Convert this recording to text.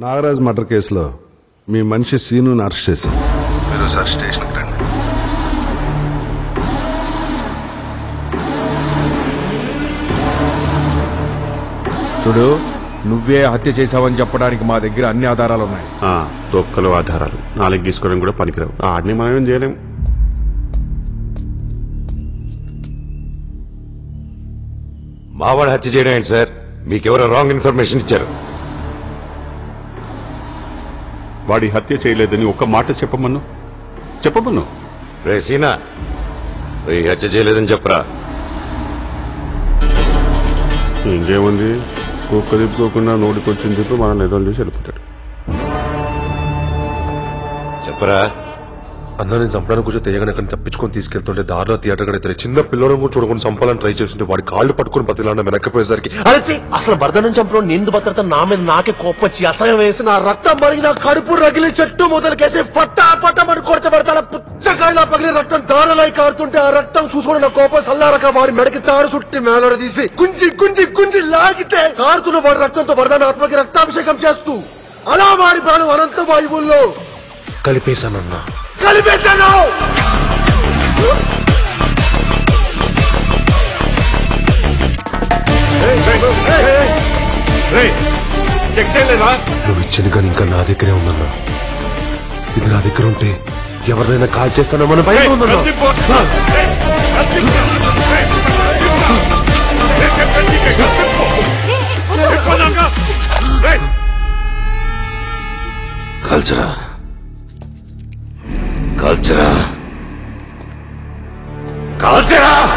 Nagaraj murder కేసులో మీ మనిషి scene arrest చేశారు మీరు సార్ స్టేషన్కి రండి చూడు నువ్వే హత్య చేశావని చెప్పడానికి మా దగ్గర అన్ని ఆధారాలు ఉన్నాయి ఆ, తొక్కలు ఆధారాలు నాలుగు గీసుకోవడం కూడా పనికిరావు ఆడిని మనం ఏం చేయలేం మావాడు హత్య చేయడం ఏంటి సార్ మీకెవరో రాంగ్ ఇన్ఫర్మేషన్ ఇచ్చారు వాడి హత్య చేయలేదని ఒక్క మాట చెప్పమను చెప్పమను రే సీనా రే హత్య చేయలేదని చెప్పరా ఇంకేముంది కుక్క తిప్పుకోకుండా నోటికొచ్చిన చెప్పి మనం ఏదో చేసి వెళ్ళిపోతాడు చెప్పరా అన్న నేను చంపడానికి కొంచెం తెగనకని తప్పించుకొని తీసుకెళ్తుంటే దారిలో థియేటర్ కడితే చిన్న పిల్లలను కూడా చూడకుండా చంపాలని ట్రై చేస్తుంటే వాడి కాళ్ళు పట్టుకుని బతిలాన్న వెనక్కిపోయేసరికి అరచి అసలు భర్తను చంపడం నేను బతకతా నా మీద నాకే కోపం వచ్చి అసహ్యం వేసి నా రక్తం మరిగి నా కడుపు రగిలి చెట్టు మొదలుకేసి ఫట్టా ఫట్టమని కొరత పడతా పుచ్చకాయలా పగిలి రక్తం దారలై కారుతుంటే ఆ రక్తం చూసుకుని నా కోపం సల్లారక వాడి మెడకి తాడు చుట్టి మేలర తీసి గుంజి గుంజి గుంజి లాగితే కారుతున్న వాడి రక్తంతో వరదాన ఆత్మకి రక్తాభిషేకం చేస్తూ అలా వాడి ప్రాణం అనంత వాయువుల్లో కలిపేశానన్నా కలిపేశాను నువ్వు ఇచ్చిన కానీ ఇంకా నా దగ్గరే ఉందన్నా ఇది నా దగ్గర ఉంటే ఎవరినైనా కాల్ చేస్తానో మన భయం ఉందన్నా కాల్చరా కాల్చరా కాల్చరా